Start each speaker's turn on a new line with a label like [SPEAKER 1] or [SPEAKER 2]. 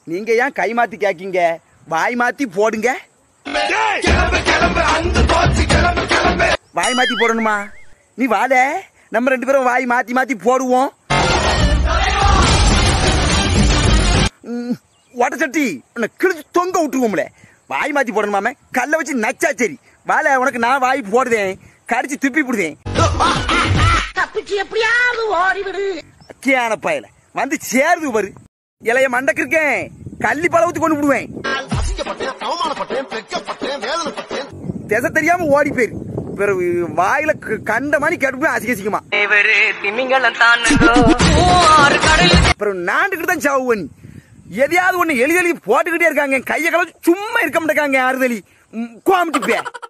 [SPEAKER 1] நீங்க ஏன் கை மாத்தி கேக்கீங்க வாய் மாத்தி போடுங்க வாய் மாத்தி போடணுமா நீ வாட நம்ம ரெண்டு பேரும் வாய் மாத்தி மாத்தி போடுவோம் ம், வடை சட்டி உன்னை கிழிச்சு தொங்க விட்டுருவோம்ல வாய் மாத்தி போடணுமாமே கல்ல வச்சு நச்சா சரி வாழ உனக்கு நான் வாய் போடுதேன் கடிச்சு துப்பி விடுதேன்
[SPEAKER 2] தப்பிச்சு எப்படியாவது ஓடிவிடு
[SPEAKER 1] அக்கியான பயல வந்து சேருது பாரு இலைய மண்டக்கு இருக்கேன் கள்ளி பழவத்து கொண்டு விடுவேன்
[SPEAKER 3] அசிங்கப்பட்டேன் அவமானப்பட்டேன் வெக்கப்பட்டேன் வேதனைப்பட்டேன்
[SPEAKER 1] திசை தெரியாம ஓடி போயிரு பிறகு வாயில க- கண்ட மாதிரி கெடுப்பேன் அசிங்க அசிங்கமா
[SPEAKER 4] இவரு திமிங்கலம் தானுங்கோ ஆறு கடல்
[SPEAKER 1] அப்புறம் நாண்டுகிட்டு தான் சாவு பண்ணி எதையாவது ஒண்ணு எழுதி எழுதி போட்டுக்கிட்டே இருக்காங்க கையை கலச்சு சும்மா இருக்க மாட்டேங்காங்க ஆறுதலி கோமிட்டு